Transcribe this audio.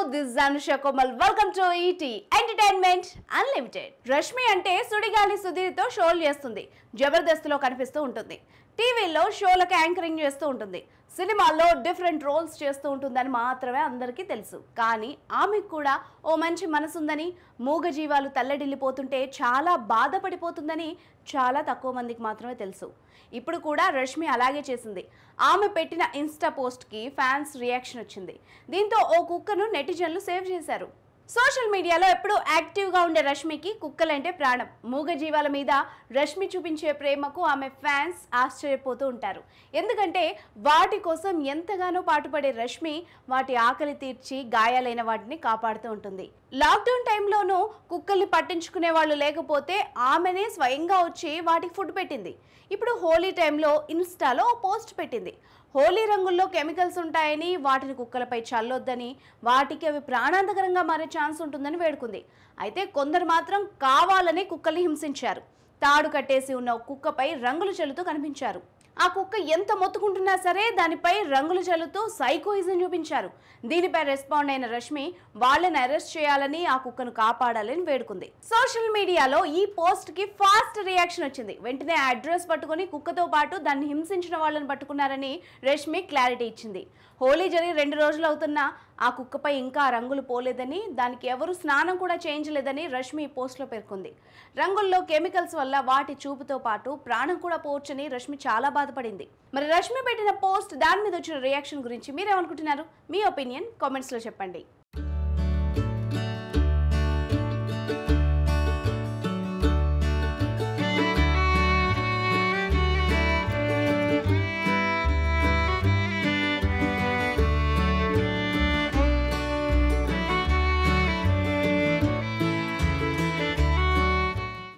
this Anusha Komal welcome to ET entertainment unlimited Rashmi అంటే సుడిగాలి సుధీర్తో షోలు చేస్తుంది జబర్దస్త్లో కనిపిస్తూ ఉంటుంది టీవీలో షోలకు యాంకరింగ్ చేస్తూ ఉంటుంది సినిమాల్లో డిఫరెంట్ రోల్స్ చేస్తూ ఉంటుందని మాత్రమే అందరికీ తెలుసు కానీ ఆమెకు కూడా ఓ మంచి మనసుందని మూగ జీవాలు తల్లడిల్లిపోతుంటే చాలా బాధపడిపోతుందని చాలా తక్కువ మందికి మాత్రమే తెలుసు ఇప్పుడు కూడా రష్మి అలాగే చేసింది ఆమె పెట్టిన ఇన్స్టా పోస్ట్కి ఫ్యాన్స్ రియాక్షన్ వచ్చింది దీంతో ఓ కుక్కను నెటిజన్లు సేవ్ చేశారు సోషల్ మీడియాలో ఎప్పుడూ యాక్టివ్గా ఉండే రష్మికి కుక్కలంటే ప్రాణం మూగ జీవాల మీద రష్మి చూపించే ప్రేమకు ఆమె ఫ్యాన్స్ ఆశ్చర్యపోతూ ఉంటారు ఎందుకంటే వాటి కోసం ఎంతగానో పాటుపడే రష్మి వాటి ఆకలి తీర్చి గాయాలైన వాటిని కాపాడుతూ ఉంటుంది లాక్డౌన్ టైంలోనూ కుక్కల్ని పట్టించుకునే వాళ్ళు లేకపోతే ఆమెనే స్వయంగా వచ్చి వాటికి ఫుడ్ పెట్టింది ఇప్పుడు హోలీ టైంలో ఇన్స్టాలో ఓ పోస్ట్ పెట్టింది హోలీ రంగుల్లో కెమికల్స్ ఉంటాయని వాటిని కుక్కలపై చల్లొద్దని వాటికి అవి ప్రాణాంతకరంగా మారే ఛాన్స్ ఉంటుందని వేడుకుంది అయితే కొందరు మాత్రం కావాలని కుక్కల్ని హింసించారు తాడు కట్టేసి ఉన్న ఒక కుక్కపై రంగులు చల్లుతూ కనిపించారు ఆ కుక్క ఎంత మొత్తుకుంటున్నా సరే దానిపై రంగులు చల్లుతూ సైకోయిజం చూపించారు దీనిపై రెస్పాండ్ అయిన రష్మి వాళ్ళని అరెస్ట్ చేయాలని ఆ కుక్కను కాపాడాలని వేడుకుంది సోషల్ మీడియాలో ఈ పోస్ట్ కి ఫాస్ట్ రియాక్షన్ వచ్చింది వెంటనే అడ్రస్ పట్టుకొని కుక్కతో పాటు దాన్ని హింసించిన వాళ్ళని పట్టుకున్నారని రష్మి క్లారిటీ ఇచ్చింది హోలీ జరిగి రెండు రోజులు అవుతున్నా ఆ కుక్కపై ఇంకా రంగులు పోలేదని దానికి ఎవరు స్నానం కూడా చేయించలేదని రష్మి ఈ పోస్ట్లో పేర్కొంది రంగుల్లో కెమికల్స్ వల్ల వాటి చూపుతో పాటు ప్రాణం కూడా పోవచ్చని రష్మి చాలా బాధపడింది మరి రష్మి పెట్టిన పోస్ట్ దాని మీద వచ్చిన రియాక్షన్ గురించి మీరేమనుకుంటున్నారు మీ ఒపీనియన్ కామెంట్స్లో చెప్పండి